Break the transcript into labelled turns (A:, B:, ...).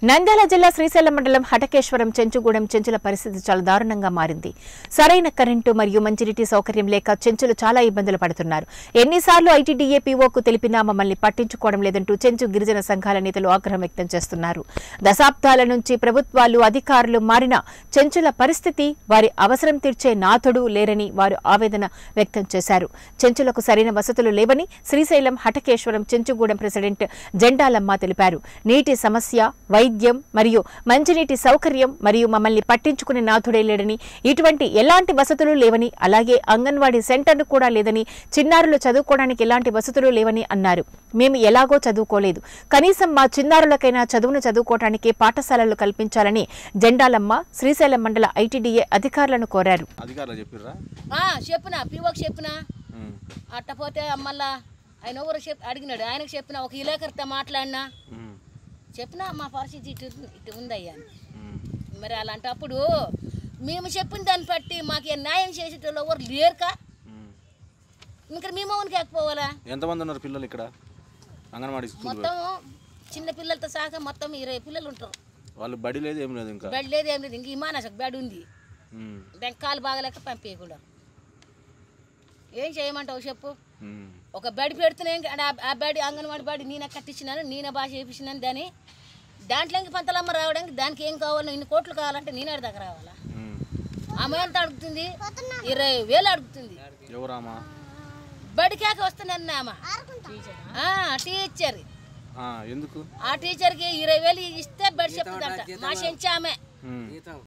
A: నంద్యాల జిల్లా శ్రీశైలం మండలం హటకేశ్వరం చెంచుగూడెం చెంచుల పరిస్థితి చాలా దారుణంగా మారింది సరైన కరెంటు మరియు మంచినీటి సౌకర్యం లేక చెంచులు చాలా ఇబ్బందులు పడుతున్నారు ఎన్నిసార్లు ఐటీడీఏ పీఓకు తెలిపినా మమ్మల్ని పట్టించుకోవడం లేదంటూ చెంచు గిరిజన సంఘాల నేతలు ఆగ్రహం వ్యక్తం చేస్తున్నారు దశాబ్దాల నుంచి ప్రభుత్వాలు అధికారులు మారిన చెంచుల పరిస్థితి వారి అవసరం తీర్చే నాథుడు లేరని వారు ఆవేదన వ్యక్తం చేశారు చెంచులకు సరైన వసతులు లేవని శ్రీశైలం హటకేశ్వరం చెంచుగూడెం ప్రెసిడెంట్ జెండాలమ్మ తెలిపారు నీటి సమస్య వైద్యం మరియు మంచినీటి సౌకర్యం మరియు మమ్మల్ని పట్టించుకునే నాథుడే లేడని ఇటువంటి ఎలాంటి వసతులు లేవని అలాగే అంగన్వాడీ సెంటర్ను కూడా లేదని చిన్నారులు చదువుకోవడానికి ఎలాంటి వసతులు లేవని అన్నారు మేము ఎలాగో చదువుకోలేదు కనీసం మా చిన్నారులకైనా చదువును చదువుకోవడానికి పాఠశాలలు కల్పించాలని జెండాలమ్మ శ్రీశైలం మండల ఐటీడీఏ అధికారులను కోరారు
B: అధికారులు చెప్పిర్రా
C: ఆ, చెప్పిన పిఓకి చెప్పిన
B: ఉమ్,
C: అట్ట పోతే మళ్ళా ఆయన ఎవరు చెప్ అడిగినాడు ఆయనకు చెప్పిన ఒక విలేకరితో మాట్లాడినా
B: ఉమ్,
C: చెప్పిన మా పరిస్థితి ఇటు ఇటు ఉందయ్యా అని.
B: ఉమ్,
C: మరి అలాంటప్పుడు మేము చెప్పిన దాన్ని బట్టి మాకు ఏ న్యాయం చేసేటోళ్ళు ఎవరు లేరుక
B: ఉమ్.
C: ఇంకా మేము అవునికి ఎక్కిపోవాలా
B: ఎంతమంది ఉన్నారు పిల్లలు ఇక్కడ అంగన్వాడీ స్కూల్
C: మొత్తం చిన్న పిల్లలతో సహా మొత్తం ఇరవై పిల్లలు ఉంటారు
B: వాళ్ళు బడి లేదు ఏం లేదు ఇంకా
C: బెడ్ లేదు ఏం లేదు ఇంక ఇమానసకు బెడ్ ఉంది
B: ఉమ్,
C: దానికి కాలు బాగలేక పంపించకుండా ఏం చేయమంటావు చెప్పు
B: ఉమ్,
C: ఒక బడి పెడుతున్నాయి ఆ బడి అంగన్వాడి బడి నేనే కట్టించినాను నేనే బాగా చేయించినాను దాన్ని దాంట్లోకి పంతలమ్మ రావడానికి దానికి ఏం కావాలో ఇన్ని కోట్లు కావాలంటే నేనే దగ్గర రావాలా
B: ఉమ్.
C: ఆమె ఎంత అడుగుతుంది ఇరవై వేలు అడుగుతుంది
B: ఎవరామా
C: బడికాక వస్తున్నాను ఆమె ఆ, టీచర్
B: ఆ, ఎందుకు
C: ఆ టీచర్కి ఇరవై వేలు ఇస్తే బడి చెప్తుందంట మా చెంచి ఆమె
B: ఉమ్,